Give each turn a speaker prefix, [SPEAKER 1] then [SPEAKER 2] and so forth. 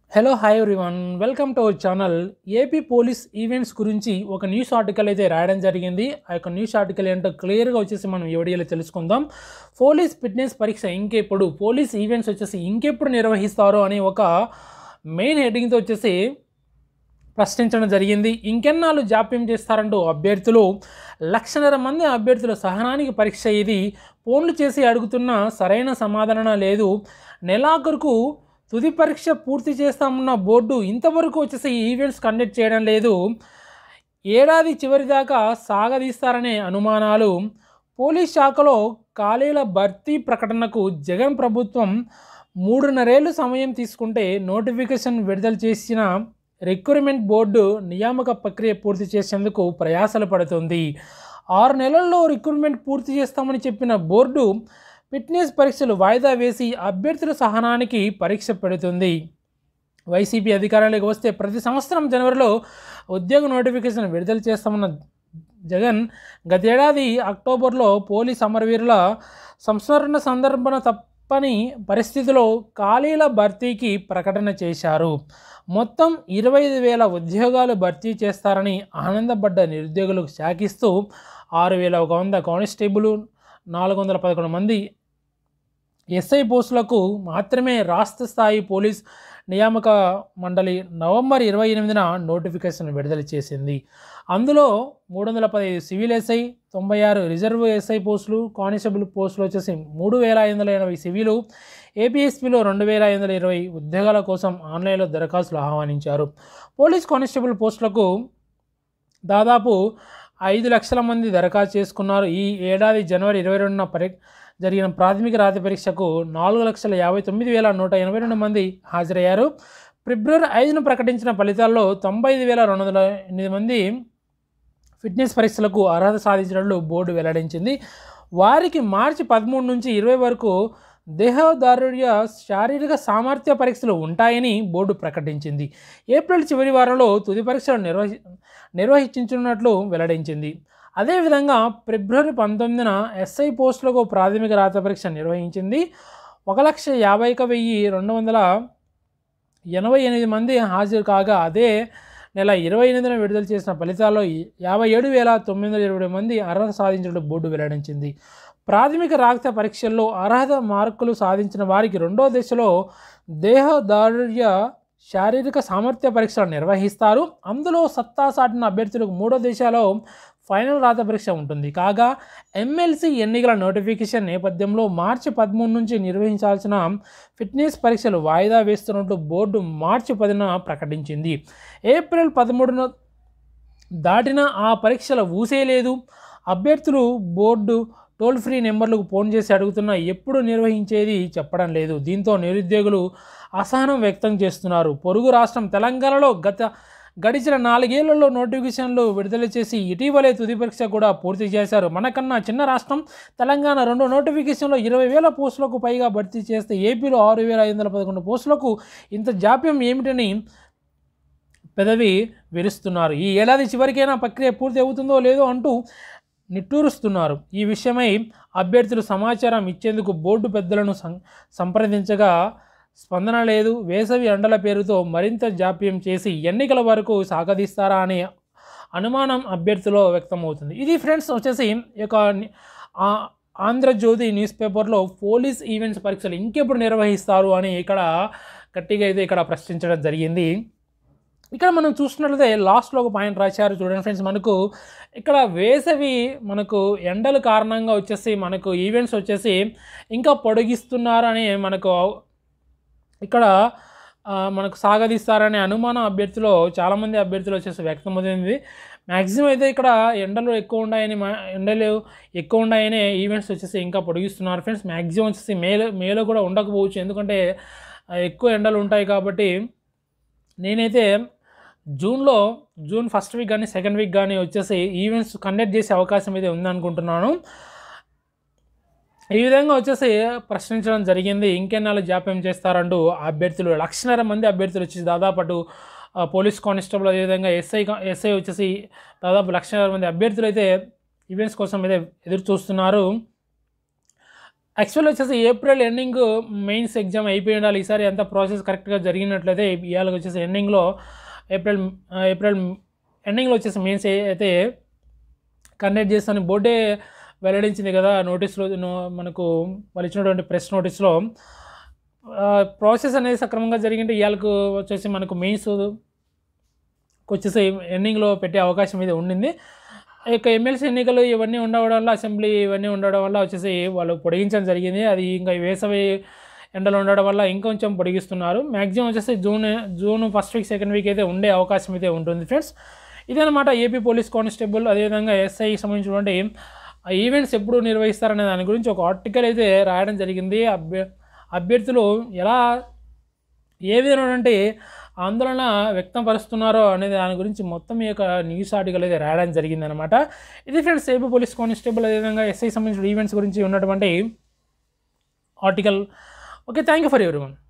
[SPEAKER 1] hello hi everyone welcome to our channel AP police events గురించి ఒక news article అయితే రాయడం జరిగింది ఆ యొక్క న్యూస్ ఆర్టికల్ ఏంటో క్లియర్గా వచ్చేసి మనం ఈ వీడియోలో తెలుసుకుందాం పోలీస్ ఫిట్నెస్ పరీక్ష ఇంకెప్పుడు పోలీస్ ఈవెంట్స్ వచ్చేసి ఇంకెప్పుడు నిర్వహిస్తారు అనే ఒక మెయిన్ హెడ్డింగ్తో వచ్చేసి ప్రశ్నించడం జరిగింది ఇంకెన్నాళ్ళు జాప్యం చేస్తారంటూ అభ్యర్థులు లక్షన్నర మంది అభ్యర్థుల సహనానికి పరీక్ష ఇది ఫోన్లు చేసి అడుగుతున్న సరైన సమాధానం లేదు నెలాఖరుకు తుది పరీక్ష పూర్తి చేస్తామన్న బోర్డు ఇంతవరకు వచ్చేసి ఈవెంట్స్ కండక్ట్ చేయడం లేదు ఏడాది చివరి దాకా సాగదీస్తారనే అనుమానాలు పోలీస్ శాఖలో ఖాళీల భర్తీ ప్రకటనకు జగన్ ప్రభుత్వం మూడున్నరేళ్ళు సమయం తీసుకుంటే నోటిఫికేషన్ విడుదల చేసిన రిక్రూట్మెంట్ బోర్డు నియామక ప్రక్రియ పూర్తి చేసేందుకు ప్రయాసలు పడుతుంది ఆరు నెలల్లో రిక్రూట్మెంట్ పూర్తి చేస్తామని చెప్పిన బోర్డు ఫిట్నెస్ పరీక్షలు వాయిదా వేసి అభ్యర్థుల సహనానికి పరీక్ష పెడుతుంది వైసీపీ అధికారంలోకి వస్తే ప్రతి సంవత్సరం జనవరిలో ఉద్యోగ నోటిఫికేషన్ విడుదల చేస్తామన్న జగన్ గతేడాది అక్టోబర్లో పోలీస్ అమరవీరుల సంస్మరణ సందర్భన తప్పని పరిస్థితిలో ఖాళీల భర్తీకి ప్రకటన చేశారు మొత్తం ఇరవై ఐదు వేల ఉద్యోగాలు భర్తీ చేస్తారని ఆనందపడ్డ నిరుద్యోగులకు శాఖిస్తూ ఆరు వేల ఒక వంద కానిస్టేబుల్ నాలుగు వందల పదకొండు మంది ఎస్ఐ పోస్టులకు మాత్రమే రాష్ట్ర స్థాయి పోలీస్ నియామక మండలి నవంబర్ ఇరవై ఎనిమిదిన నోటిఫికేషన్ విడుదల చేసింది అందులో మూడు వందల పదిహేను సివిల్ ఎస్ఐ తొంభై ఆరు రిజర్వ్ ఎస్ఐ పోస్టులు కానిస్టేబుల్ పోస్టులు వచ్చేసి మూడు వేల ఐదు వందల ఎనభై సివిలు ఏపీఎస్పీలో రెండు వేల ఐదు వందల ఇరవై ఉద్యోగాల కోసం ఆన్లైన్లో దరఖాస్తులు ఆహ్వానించారు పోలీస్ కానిస్టేబుల్ పోస్టులకు దాదాపు ఐదు లక్షల మంది దరఖాస్తు చేసుకున్నారు ఈ ఏడాది జనవరి ఇరవై రెండున పరి జరిగిన ప్రాథమిక రాతి పరీక్షకు నాలుగు లక్షల యాభై తొమ్మిది వేల నూట ఎనభై రెండు మంది హాజరయ్యారు ఫిబ్రవరి ఐదును ప్రకటించిన ఫలితాల్లో తొంభై ఐదు వేల రెండు వందల ఎనిమిది మంది ఫిట్నెస్ పరీక్షలకు అర్హత సాధించినట్లు బోర్డు వెల్లడించింది వారికి మార్చి పదమూడు నుంచి ఇరవై వరకు దేహదారుడ్య శారీరక సామర్థ్య పరీక్షలు ఉంటాయని బోర్డు ప్రకటించింది ఏప్రిల్ చివరి వారంలో తుది పరీక్షలు నిర్వహి నిర్వహించున్నట్లు వెల్లడించింది అదేవిధంగా ఫిబ్రవరి పంతొమ్మిదిన ఎస్ఐ పోస్టులకు ప్రాథమిక రాత పరీక్ష నిర్వహించింది ఒక లక్ష యాభై ఒక వెయ్యి రెండు వందల ఎనభై ఎనిమిది మంది హాజరు కాగా అదే నెల ఇరవై ఎనిమిదిన విడుదల చేసిన ఫలితాల్లో యాభై ఏడు వేల తొమ్మిది వందల ఇరవై మంది అర్హత సాధించినట్లు బోర్డు వెల్లడించింది ప్రాథమిక రాక్త పరీక్షల్లో అర్హత మార్కులు సాధించిన వారికి రెండో దశలో దేహదారుడ్య శారీరక సామర్థ్య పరీక్షలు నిర్వహిస్తారు అందులో సత్తా సాటిన అభ్యర్థులకు మూడో దశలో ఫైనల్ రాత పరీక్ష ఉంటుంది కాగా ఎమ్మెల్సీ ఎన్నికల నోటిఫికేషన్ నేపథ్యంలో మార్చి పదమూడు నుంచి నిర్వహించాల్సిన ఫిట్నెస్ పరీక్షలు వాయిదా వేస్తున్నట్టు బోర్డు మార్చి పదిన ప్రకటించింది ఏప్రిల్ పదమూడున దాటిన ఆ పరీక్షల ఊసే లేదు అభ్యర్థులు బోర్డు టోల్ ఫ్రీ నెంబర్లకు ఫోన్ చేసి అడుగుతున్నా ఎప్పుడు నిర్వహించేది చెప్పడం లేదు దీంతో నిరుద్యోగులు అసహనం వ్యక్తం చేస్తున్నారు పొరుగు రాష్ట్రం తెలంగాణలో గత గడిచిన నాలుగేళ్లలో నోటిఫికేషన్లు విడుదల చేసి ఇటీవలే తుది పరీక్ష కూడా పూర్తి చేశారు మనకన్నా చిన్న రాష్ట్రం తెలంగాణ రెండు నోటిఫికేషన్లో ఇరవై వేల పోస్టులకు పైగా భర్తీ చేస్తే ఏపీలో ఆరు వేల ఐదు వందల పదకొండు పోస్టులకు ఇంత జాప్యం ఏమిటని పెదవి విరుస్తున్నారు ఈ ఏడాది చివరికైనా ప్రక్రియ పూర్తి అవుతుందో లేదో అంటూ నిట్టూరుస్తున్నారు ఈ విషయమై అభ్యర్థులు సమాచారం ఇచ్చేందుకు బోర్డు పెద్దలను సం సంప్రదించగా స్పందన లేదు వేసవి ఎండల పేరుతో మరింత జాప్యం చేసి ఎన్నికల వరకు సాగదీస్తారా అనే అనుమానం అభ్యర్థులో వ్యక్తమవుతుంది ఇది ఫ్రెండ్స్ వచ్చేసి ఈ యొక్క ఆ- ఆంధ్రజ్యోతి న్యూస్ పేపర్లో పోలీస్ ఈవెంట్స్ పరీక్షలు ఇంకెప్పుడు నిర్వహిస్తారు అని ఇక్కడ గట్టిగా అయితే ఇక్కడ ప్రశ్నించడం జరిగింది ఇక్కడ మనం చూసినట్లయితే లాస్ట్లో ఒక పాయింట్ రాశారు చూడండి ఫ్రెండ్స్ మనకు ఇక్కడ వేసవి మనకు ఎండల కారణంగా వచ్చేసి మనకు ఈవెంట్స్ వచ్చేసి ఇంకా పొడిగిస్తున్నారని మనకు ఇక్కడ ఆ, మనకు సాగదీస్తారనే అనుమానం అభ్యర్థులు చాలామంది అభ్యర్థులు వచ్చేసి వ్యక్తమవుతుంది మ్యాక్సిమం అయితే ఇక్కడ ఎండలు ఎక్కువ ఉన్నాయని మా ఎండలు ఎక్కువ ఉన్నాయని ఈవెంట్స్ వచ్చేసి ఇంకా పొడిగిస్తున్నారు ఫ్రెండ్స్ మ్యాక్సిమం వచ్చేసి మేలో మేలో కూడా ఉండకపోవచ్చు ఎందుకంటే ఆ, ఎక్కువ ఎండలు ఉంటాయి కాబట్టి నేనైతే జూన్లో జూన్ ఫస్ట్ వీక్ కానీ సెకండ్ వీక్ కానీ వచ్చేసి ఈవెంట్స్ కండక్ట్ చేసే అవకాశం అయితే ఉందనుకుంటున్నాను ఈ విధంగా వచ్చేసి ప్రశ్నించడం జరిగింది ఇంకెన్నాళ్ళు జాప్యం చేస్తారంటూ అభ్యర్థులు లక్షన్నర మంది అభ్యర్థులు వచ్చేసి దాదాపు అటు ఆ, పోలీస్ కానిస్టేబుల్ అదేవిధంగా ఎస్ఐ కా- ఎస్ఐ వచ్చేసి దాదాపు లక్షన్నర మంది అభ్యర్థులు అయితే ఈవెంట్స్ కోసం అయితే ఎదురు చూస్తున్నారు యాక్చువల్ వచ్చేసి ఏప్రిల్ ఎండింగ్ మెయిన్స్ ఎగ్జామ్ అయిపోయి ఉండాలి ఈసారి అంత ప్రాసెస్ కరెక్ట్గా జరిగినట్లయితే ఇవాళ వచ్చేసి ఎండింగ్లో ఏప్రిల్ ఆ, ఏప్రిల్ ఎండింగ్లో వచ్చేసి మెయిన్స్ అయితే కండక్ట్ చేస్తాను బోర్డే వెల్లడించింది కదా నోటీస్లో నో- మనకు వాళ్ళు ఇచ్చినటువంటి ప్రెస్ నోటీస్లో ప్రాసెస్ అనేది సక్రమంగా జరిగింటే ఇవాళకు వచ్చేసి మనకు మెయిన్స్ వచ్చేసి ఎండింగ్లో పెట్టే అవకాశం ఇది ఉండింది ఇక ఎమ్మెల్సీ ఎన్నికలు ఇవన్నీ ఉండడం వల్ల అసెంబ్లీ ఇవన్నీ ఉండడం వల్ల వచ్చేసి వాళ్ళు పొడిగించడం జరిగింది అది ఇంకా ఈ వేసవి ఎండలు ఉండడం వల్ల ఇంకొంచెం పొడిగిస్తున్నారు మ్యాక్సిమం వచ్చేసి June June first week second week అయితే ఉండే అవకాశం అయితే ఉంటుంది ఫ్రెండ్స్ ఇదనమాట ఏపీ పోలీస్ కానిస్టేబుల్ అదేవిధంగా ఎస్ఐ సంబంధించినటువంటి ఈవెంట్స్ ఎప్పుడు నిర్వహిస్తారనే దాని గురించి ఒక ఆర్టికల్ అయితే రాయడం జరిగింది అభ్య అభ్యర్థులు ఎలా ఏ విధమైనటువంటి ఆందోళన వ్యక్తం పరుస్తున్నారో అనే దాని గురించి మొత్తం ఈ యొక్క న్యూస్ ఆర్టికల్ అయితే రాయడం జరిగిందనమాట ఇది ఫ్రెండ్స్ ఏపీ పోలీస్ కానిస్టేబుల్ అదేవిధంగా ఎస్ఐ సంబంధించిన ఈవెంట్స్ గురించి ఉన్నటువంటి article okay thank you for every one